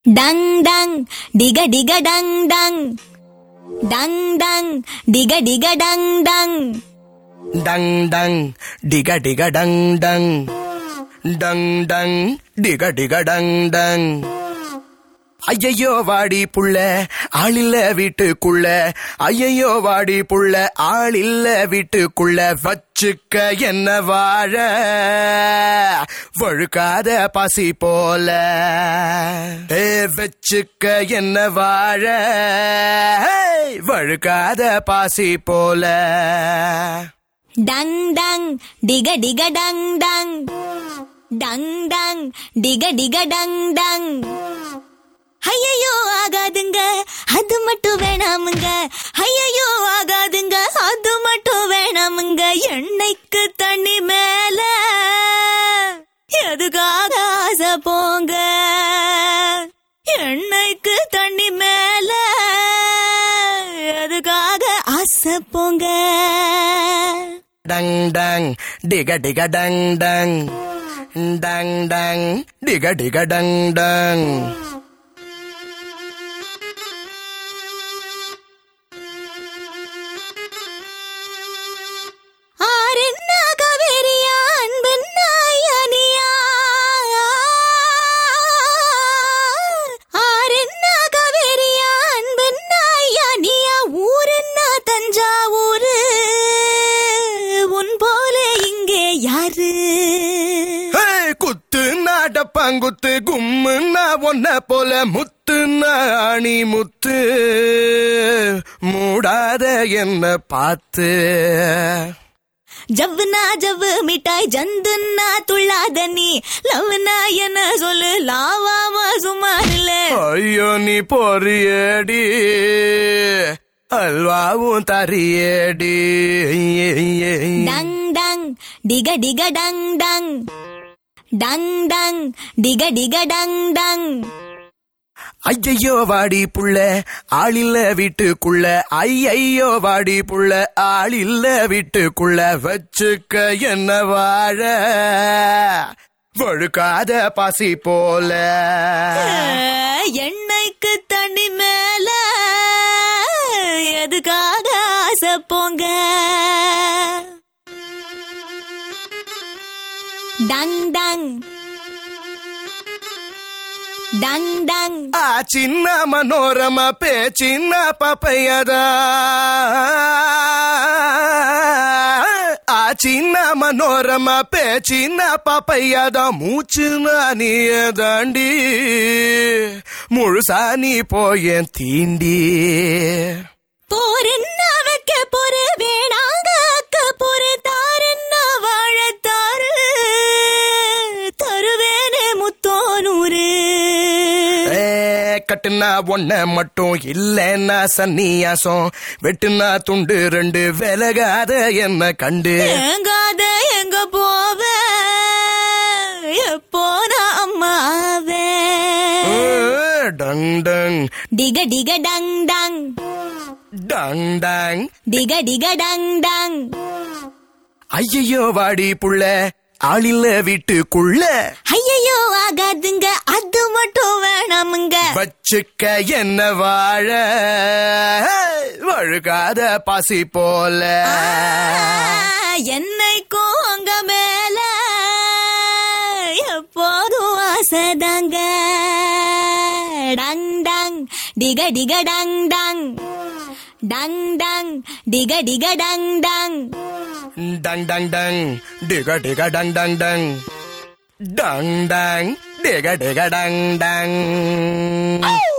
tongue டங் டிக டிக டங் டங் டங் டங் டிக டிக டங் டங் டங் டங் டிக டிக டங் டங் டங் டங் டிக டிக டங் டங் ஐயையோ வாடி புள்ள ஆளில்ல வீட்டுக்குள்ள ஐயையோ வாடி புள்ள ஆளில்ல வீட்டுக்குள்ள வச்சுக்க என்ன வாழ வழுக்காத பசி போல ஏ வச்சுக்க என்ன வாழ ஏய், வழுக்காத பாசி போல டங் டங் டிக டிக டங் டங் டங் டங் டிக டிக டங் டங் ஐயையோ ஆகாதுங்க அது மட்டும் வேணாமுங்க ஐயையோ ஆகாதுங்க அது மட்டும் வேணாமுங்க எண்ணெய்க்கு தண்ணி மேல எதுக்காக ஆசை போங்க எண்ணெய்க்கு தண்ணி மேல எதுக்காக ஆசை போங்க டங் டங் டிக டிக டங் டங் டங் டங் டிக டிக டங் டங் ஆரென்னா கவேரியா அன்பென்னா ஐயனியா ஆரென்னா கவேரியா அன்பென்னா ஐயனியா ஊரென்னா தஞ்சாவூரு உன் போல இங்கே யாரு ஹே, குத்து நாடப்பாங்குத்து கும்முன்னா ஒன்ன போல முத்துன்னா அணி முத்து மூடாத என்ன பார்த்து ஜவ்வுனா ஜவ்வு மிட்டாய் ஜந்துன்னா துள்ளாத நீ லவ்னா என்ன சொல்லு லாவாமா சும்மா இல்ல ஐயோ நீ பொறியடி அல்வாவும் தரியடி டங் டங் டிக டிக டங் டங் டங் டங் டிக டிக டங் டங் ஐயையோ வாடி புள்ள ஆளில்ல வீட்டுக்குள்ள ஐயையோ வாடி புள்ள ஆளில்ல வீட்டுக்குள்ள வச்சுக்க என்ன வாழ வழுக்காத பாசி போல எண்ணெய்க்கு தண்ணி மேல எதுக்காக ஆசை போங்க டங் டங் டங் டங் ಆ ಚಿನ್ನ ಮನೋರಮ ಪೇ ಚಿನ್ನ ಪಪಯದ ಆ ಚಿನ್ನ ಮನೋರಮ ಪೇ ಚಿನ್ನ ಪಪಯ್ಯದ ಮೂಚಿನ ನೀಯದಂಡಿ முழுசா நீ போய தீண்டி போரென்ன வைக்க போற வேணாங்க அக்க போற தாரென்ன வாழத்தாரு தருவேனே முத்தோனூரு ஏ, கட்டுனா ஒன்ன மட்டும் இல்லைன்னா சன்னியாசம் வெட்டுனா துண்டு ரெண்டு விலகாத என்ன கண்டு ஏங்காத எங்க போவ எப்போ நான் அம்மாவே ஏ, டங் டங் டிக டிக டங் டங் டங் டங் டிக டிக டங் டங் ஐயையோ வாடி புள்ள ஆளில்ல வீட்டுக்குள்ள ஐயையோ ஆகாதுங்க அது மட்டும் வேணாமுங்க வச்சுக்க என்ன வாழ வழுகாத பாசி போல என்னைக்கும் அங்க மேல எப்போதும் ஆசைதாங்க டங் டங் டிக டிக டங் டங் டங் டங் டிக டிக டங் டங் டங் டங் டங் டிக டிக டங் டங் டங் டங் டங் டிக டிக டங் டங்